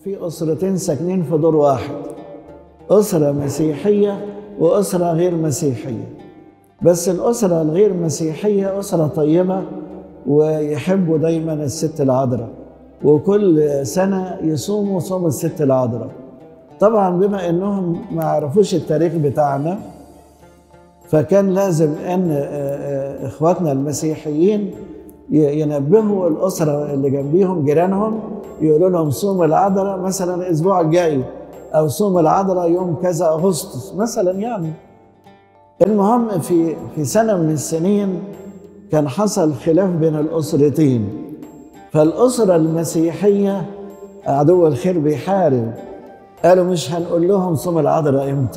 في أسرتين ساكنين في دور واحد أسرة مسيحية وأسرة غير مسيحية بس الأسرة الغير مسيحية أسرة طيبة ويحبوا دايما الست العذراء وكل سنة يصوموا صوم الست العذراء طبعا بما انهم ما يعرفوش التاريخ بتاعنا فكان لازم ان اخواتنا المسيحيين ينبهوا الاسره اللي جنبيهم جيرانهم يقولوا لهم صوم العذراء مثلا الاسبوع الجاي او صوم العذراء يوم كذا اغسطس مثلا يعني المهم في في سنه من السنين كان حصل خلاف بين الاسرتين فالاسره المسيحيه عدو الخير بيحارب قالوا مش هنقول لهم صوم العذراء امتى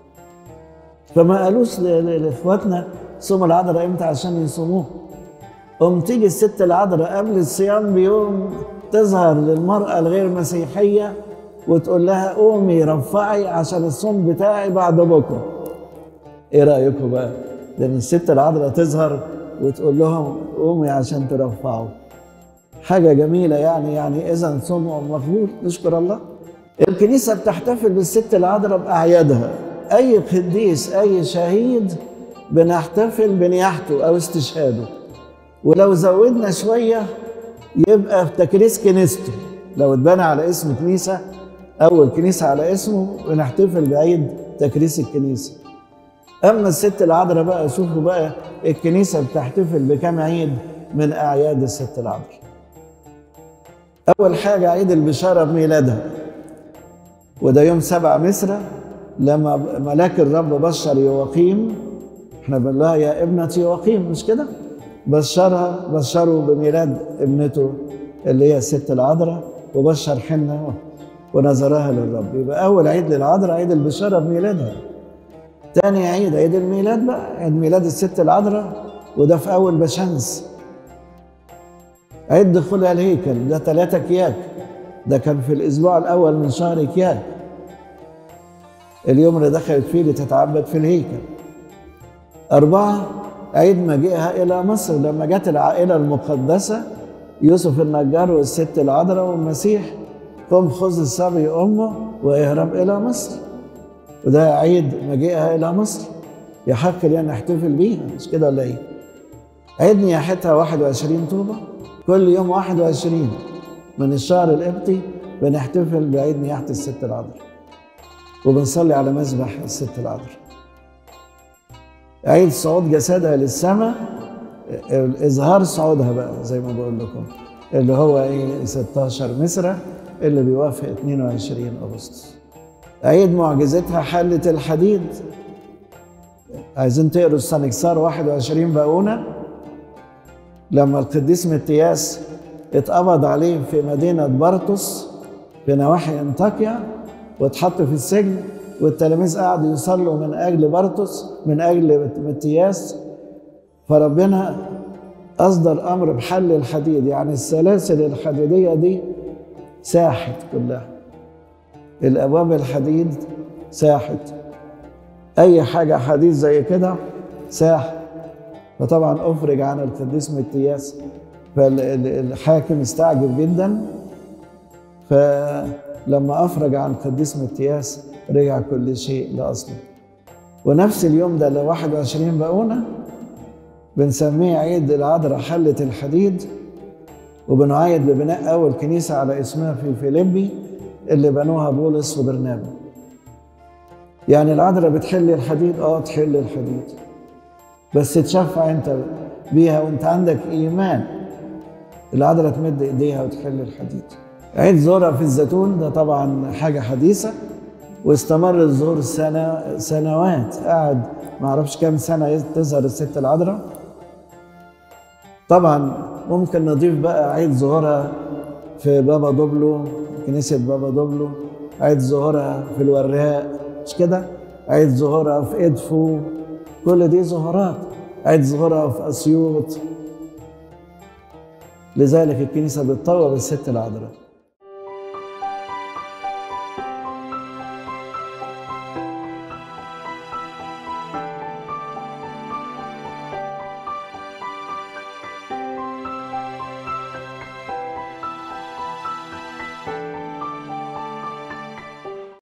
فما قالوش لاخواتنا صوم العذراء امتى عشان يصوموه قوم تيجي الست العذراء قبل الصيام بيوم تظهر للمرأة الغير مسيحية وتقول لها قومي رفعي عشان الصوم بتاعي بعد بكرة ايه رأيكم بقى؟ لأن الست العذراء تظهر وتقول لهم قومي عشان ترفعوا حاجة جميلة يعني يعني إذا صومهم مقبول نشكر الله الكنيسة بتحتفل بالست العذراء بأعيادها أي قديس أي شهيد بنحتفل بنياحته أو استشهاده ولو زودنا شوية يبقى في تكريس كنيسته لو اتبنى على اسم كنيسة أول كنيسة على اسمه بنحتفل بعيد تكريس الكنيسة أما الست العذراء بقى شوفوا بقى الكنيسة بتحتفل بكم عيد من أعياد الست العذراء أول حاجة عيد البشارة بميلادها وده يوم سبع مصر لما ملاك الرب بشر يواقيم احنا بنقول لها يا ابنة يواقيم مش كده؟ بشرها بشروا بميلاد ابنته اللي هي الست العذراء وبشر حنة ونظرها للرب يبقى أول عيد للعذراء عيد البشارة بميلادها تاني عيد عيد الميلاد بقى عيد ميلاد الست العذراء وده في أول بشمس عيد دخولها الهيكل ده ثلاثة كياك ده كان في الأسبوع الأول من شهر كياك اليوم اللي دخلت فيه لتتعبد في الهيكل أربعة عيد مجيئها إلى مصر لما جت العائلة المقدسة يوسف النجار والست العذراء والمسيح قم خذ الصبي أمه واهرب إلى مصر وده عيد مجيئها إلى مصر يحق لنا نحتفل بيها مش كده ولا إيه؟ عيد نياحتها 21 طوبة كل يوم 21 من الشهر القبطي بنحتفل بعيد نياحة الست العذراء وبنصلي على مذبح الست العذراء عيد صعود جسدها للسماء اظهار صعودها بقى زي ما بقول لكم اللي هو ايه 16 مصر اللي بيوافق 22 اغسطس عيد معجزتها حلة الحديد عايزين تقروا السنكسار 21 باقونة لما القديس متياس اتقبض عليه في مدينة بارتوس في نواحي انطاكيا واتحط في السجن والتلاميذ قعدوا يصلوا من اجل بارتوس من اجل متياس فربنا اصدر امر بحل الحديد يعني السلاسل الحديديه دي ساحت كلها الابواب الحديد ساحت اي حاجه حديد زي كده ساح فطبعا افرج عن القديس متياس فالحاكم استعجب جدا فلما افرج عن القديس متياس رجع كل شيء لاصله ونفس اليوم ده اللي 21 بقونه بنسميه عيد العذراء حلة الحديد وبنعايد ببناء أول كنيسة على اسمها في فيليبي اللي بنوها بولس وبرنابا يعني العذراء بتحل الحديد اه تحل الحديد بس تشفع انت بيها وانت عندك ايمان العذراء تمد ايديها وتحل الحديد عيد زورها في الزيتون ده طبعا حاجه حديثه واستمر الظهور سنة سنوات قعد ما اعرفش كام سنه تظهر الست العذراء طبعا ممكن نضيف بقى عيد ظهورها في بابا دوبلو كنيسه بابا دوبلو عيد ظهورها في الوراق مش كده عيد ظهورها في ادفو كل دي ظهورات عيد ظهورها في اسيوط لذلك الكنيسه بتطوب الست العذراء